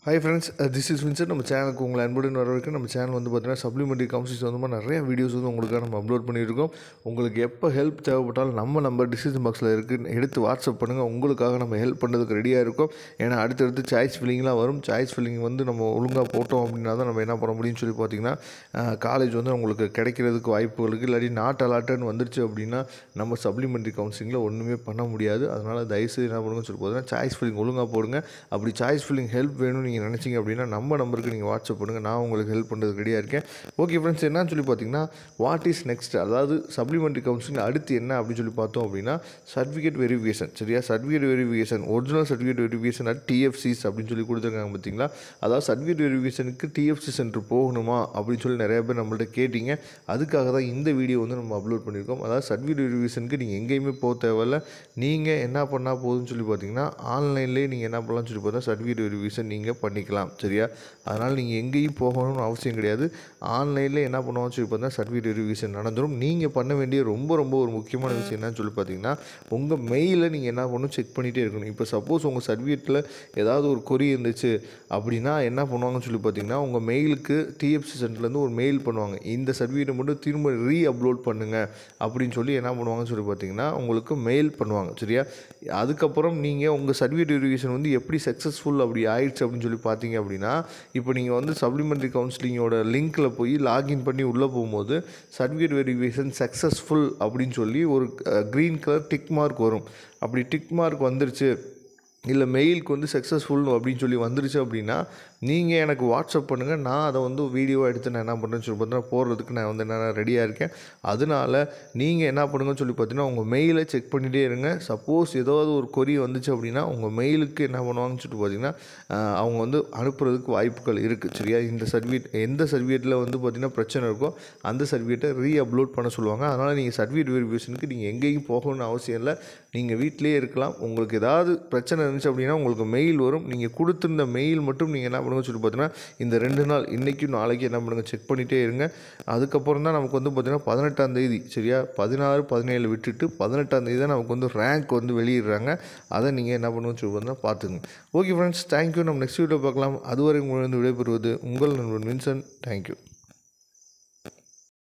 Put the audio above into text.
high friends this is வின்சர் நம்ம சேனலுக்கு உங்களை அன்புடன் வரவேற்க நம்ம சேனல் வந்து பார்த்தீங்கன்னா சப்ளிமெண்ட்ரி கவுன்சில்ஸ் வந்து நிறைய வீடியோஸ் வந்து உங்களுக்காக நம்ம அப்லோட் பண்ணியிருக்கோம் உங்களுக்கு எப்போ ஹெல்ப் தேவைப்பட்டாலும் நம்ம நம்பர் டிசிஷன் பாக்ஸில் இருக்குது எடுத்து வாட்ஸ்அப் பண்ணுங்கள் உங்களுக்காக நம்ம ஹெல்ப் பண்ணுறதுக்கு ரெடியாக இருக்கோம் ஏன்னா அடுத்தடுத்து சாய்ஸ் ஃபில்லிங்லாம் வரும் சாய்ஸ் ஃபில்லிங் வந்து நம்ம ஒழுங்காக போட்டோம் அப்படின்னா தான் நம்ம என்ன பண்ண முடியும்னு சொல்லி பார்த்தீங்கன்னா காலேஜ் வந்து உங்களுக்கு கிடைக்கிறதுக்கு வாய்ப்புகள் இருக்குது இல்லாட்டி நாட் அலாட்டன்னு வந்துருச்சு அப்படின்னா நம்ம சப்ளிமெண்ட்ரி கவுன்சிலிங்கில் ஒன்றுமே பண்ண முடியாது அதனால் தயவுசெய்து என்ன பண்ணுங்கன்னு சொல்லி பார்த்தீங்கன்னா சாய்ஸ் ஃபில்லிங் ஒழுங்காக போடுங்க அப்படி சாய்ஸ் ஃபில்லிங் ஹெல்ப் வேணும்னு நீங்கள் நினச்சிங்க அப்படின்னா நம்ம நம்பருக்கு நீங்கள் வாட்ஸ்அப் பண்ணுங்கள் நான் உங்களுக்கு ஹெல்ப் பண்ணுறதுக்கு ரெடியாக இருக்கேன் ஓகே ஃப்ரெண்ட்ஸ் என்னன்னு சொல்லி பார்த்தீங்கன்னா வாட் இஸ் நெக்ஸ்ட் அதாவது சப்ளிமெண்ட்ரி கவுன்சிலிங் அடுத்து என்ன அப்படின்னு சொல்லி பார்த்தோம் அப்படின்னா சர்டிஃபிகேட் வெரிஃபிகேஷன் சரியா certificate verification original certificate verification at TFCs அப்படின்னு சொல்லி கொடுத்துருக்காங்க பார்த்தீங்களா அதாவது சர்டிஃபிகேட் வெரிஃபிகேஷனுக்கு டிஎஃப்சி சென்டர் போகணுமா அப்படின்னு சொல்லி நிறைய பேர் நம்மள்ட்ட கேட்டிங்க அதுக்காக தான் இந்த வீடியோ வந்து நம்ம அப்லோட் பண்ணியிருக்கோம் அதாவது சர்டிஃபிகேட் வெரிஃபிகேஷனுக்கு நீங்கள் எங்கேயுமே போக தேவையில்ல நீங்கள் என்ன பண்ணால் போதும்னு சொல்லி பார்த்தீங்கன்னா ஆன்லைன்லேயே நீங்கள் என்ன பண்ணலாம்னு சொல்லி பார்த்தா சர்டிஃபிகேட் வெரிஃபிகேஷன் நீங்கள் பண்ணிக்கலாம் சரியா அதனால் நீங்கள் எங்கேயும் போகணும்னு அவசியம் கிடையாது ஆன்லைனில் என்ன பண்ணுவோம்னு சொல்லி பார்த்தா சர்டிஃபிகேட் வெரிஃபிகேஷன் நடந்துடும் நீங்கள் பண்ண வேண்டிய ரொம்ப ரொம்ப ஒரு முக்கியமான விஷயம் என்னன்னு சொல்லி பார்த்தீங்கன்னா உங்கள் மெயிலை நீங்கள் என்ன பண்ணணும் செக் பண்ணிகிட்டே இருக்கணும் இப்போ சப்போஸ் உங்கள் சர்டிஃபிகேட்டில் ஏதாவது ஒரு கொரி இருந்துச்சு அப்படின்னா என்ன பண்ணுவாங்கன்னு சொல்லி பார்த்தீங்கன்னா உங்கள் மெயிலுக்கு டிஎஃப்சி சென்டர்லேருந்து ஒரு மெயில் பண்ணுவாங்க இந்த சர்டிஃபிகேட்டை மட்டும் திரும்ப ரீ அப்லோட் பண்ணுங்கள் அப்படின்னு சொல்லி என்ன பண்ணுவாங்கன்னு சொல்லி பார்த்தீங்கன்னா உங்களுக்கு மெயில் பண்ணுவாங்க சரியா அதுக்கப்புறம் நீங்கள் உங்கள் சர்டிஃபிகேட் வெரிஃபிகேஷன் வந்து எப்படி சக்ஸஸ்ஃபுல் அப்படி ஆயிடுச்சு அப்படின்னு சொல்லி பார்த்தீங்க அப்படின்னா இப்போ நீங்கள் வந்து சப்ளிமெண்ட்ரி கவுன்சிலிங்கோட லிங்க்கில் போய் லாகின் பண்ணி உள்ளே போகும்போது சர்டிஃபிகேட் வெரிஃபிகேஷன் சக்ஸஸ்ஃபுல் அப்படின்னு சொல்லி ஒரு க்ரீன் கலர் டிக் மார்க் வரும் அப்படி டிக் மார்க் வந்துருச்சு இல்லை மெயிலுக்கு வந்து சக்ஸஸ்ஃபுல் அப்படின்னு சொல்லி வந்துருச்சு அப்படின்னா நீங்கள் எனக்கு வாட்ஸ்அப் பண்ணுங்கள் நான் அதை வந்து வீடியோ எடுத்து நான் என்ன பண்ணுறேன்னு சொல்லி பார்த்தீங்கன்னா போடுறதுக்கு நான் வந்து நான் ரெடியாக இருக்கேன் அதனால நீங்கள் என்ன பண்ணுங்கன்னு சொல்லி பார்த்தீங்கன்னா உங்கள் மெயிலை செக் பண்ணிகிட்டே இருங்க சப்போஸ் ஏதாவது ஒரு கொரி வந்துச்சு அப்படின்னா உங்கள் மெயிலுக்கு என்ன பண்ணுவாங்கன்னு சொல்லிட்டு பார்த்தீங்கன்னா ஆஹ், அவங்க வந்து அனுப்புறதுக்கு வாய்ப்புகள் இருக்குது சரியா இந்த சர்டிஃபிகேட் எந்த சர்டிஃபிகேட்டில் வந்து பார்த்தீங்கன்னா பிரச்சனை இருக்கோ அந்த சர்டிஃபிகேட்டை ரீ அப்லோட் பண்ண சொல்லுவாங்க அதனால் நீங்கள் சர்டிஃபிகேட் வெரிஃபிகேஷனுக்கு நீங்கள் எங்கேயும் போகணும்னு அவசியம் இல்லை நீங்கள் வீட்டிலேயே இருக்கலாம் உங்களுக்கு ஏதாவது பிரச்சனை இருந்துச்சு அப்படின்னா உங்களுக்கு மெயில் வரும் நீங்கள் கொடுத்துருந்த மெயில் மட்டும் நீங்கள் என்ன பண்ணுங்க சொல்லி பார்த்தீங்கன்னா இந்த ரெண்டு நாள் இன்றைக்கும் நாளைக்கு என்ன பண்ணுங்க செக் பண்ணிகிட்டே இருங்க அதுக்கப்புறம் தான் நமக்கு வந்து பார்த்தீங்கன்னா பதினெட்டாம் தேதி சரியா பதினாறு பதினேழு விட்டுட்டு பதினெட்டாம் தேதி தான் நமக்கு வந்து ரேங்க் வந்து வெளியிடுறாங்க அதை நீங்கள் என்ன பண்ணுங்கன்னு சொல்லி பார்த்தீங்கன்னா பார்த்துங்க ஓகே ஃப்ரெண்ட்ஸ் தேங்க்யூ நம்ம நெக்ஸ்ட் வீடியோ பார்க்கலாம் அதுவரை உங்களிடம் விடைபெறுவது உங்கள் நண்பன் வின்சன் தேங்க்யூ